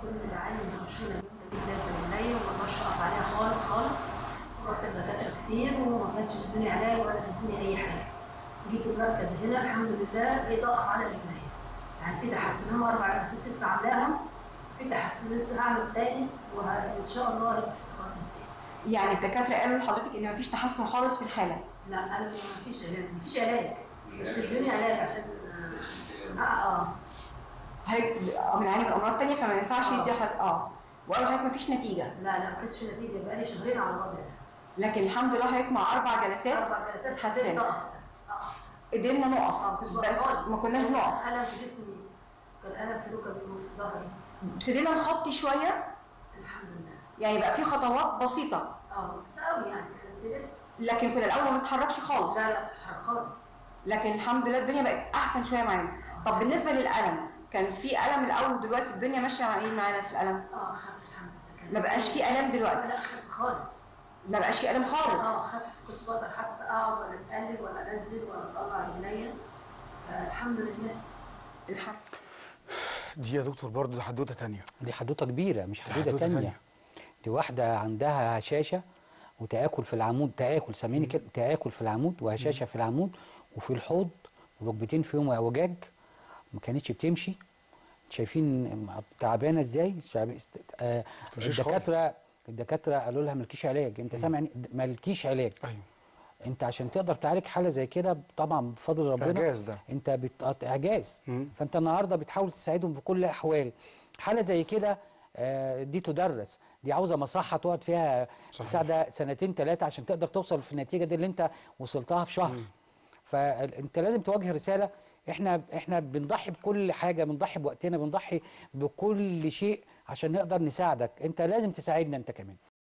كنت بعاني من خشونه جدا جدا في رجلي وما اقدرش اقف عليها خالص خالص رحت لدكاتره كتير وما كانش بيدوني علاج ولا بيدوني اي حاجه جيت المركز هنا الحمد لله بقيت اقف على رجلي يعني في تحسن هم اربع ست لسه عاملاهم في تحسن لسه هعمل تاني وان شاء الله هيبقى في تقدم تاني يعني الدكاتره قالوا لحضرتك ان مفيش تحسن خالص في الحاله لا انا ما فيش علاج ما فيش علاج مش بيدوني علاج عشان اه اه حضرتك بنعاني من امراض تانية فما ينفعش آه. يدي حضرتك اه وقالوا حضرتك مفيش نتيجه لا لا ما كانتش نتيجه بقالي شهرين على الوضع ده لكن الحمد لله حضرتك مع اربع جلسات اربع جلسات اتحسنت. حسيت ضغط بس اه قدرنا اه نقف مش بقى بس خالص. ما كناش بنقف الم في جسمي كان الم في ركبي وفي ظهري ابتدينا نخطي شويه الحمد لله يعني بقى في خطوات بسيطه اه بس قوي يعني بس لسه لكن كنا الاول ما بنتحركش خالص لا لا بتتحرك خالص لكن الحمد لله الدنيا بقت احسن شويه معانا طب بالنسبه للالم كان في الم الاول ودلوقتي الدنيا ماشيه مع ايه معانا في الالم اه خف الحمد لله كان- ما بقاش في الام دلوقتي لا خف خالص ما بقاش في الم خالص اه خف كنت بقدر حتى اقعد ولا اتقلب ولا انزل ولا اطلع رجليا فالحمد لله الحمد دي يا دكتور برضه دي حدوته تانية دي حدوته كبيره مش حدوته حدوتة تانية تانية. دي واحده عندها هشاشه وتآكل في العمود تآكل سامعيني كده تآكل في العمود وهشاشه في العمود وفي الحوض وركبتين فيهم اعوجاج ما كانتش بتمشي شايفين تعبانه ازاي شعب- آه بتمشيش الدكاتره الدكاتره قالوا لها مالكيش علاج انت سامعني مالكيش علاج ايوه انت عشان تقدر تعالج حاله زي كده طبعا بفضل ربنا إعجاز ده. انت بت... اعجاز مم. فانت النهارده بتحاول تساعدهم في كل الاحوال حاله زي كده آه، دي تدرس دي عاوزه مصحه تقعد فيها صحيح. بتاع ده سنتين ثلاثه عشان تقدر توصل في النتيجه دي اللي انت وصلتها في شهر فانت لازم توجه رساله احنا احنا بنضحي بكل حاجه بنضحي بوقتنا بنضحي بكل شيء عشان نقدر نساعدك انت لازم تساعدنا انت كمان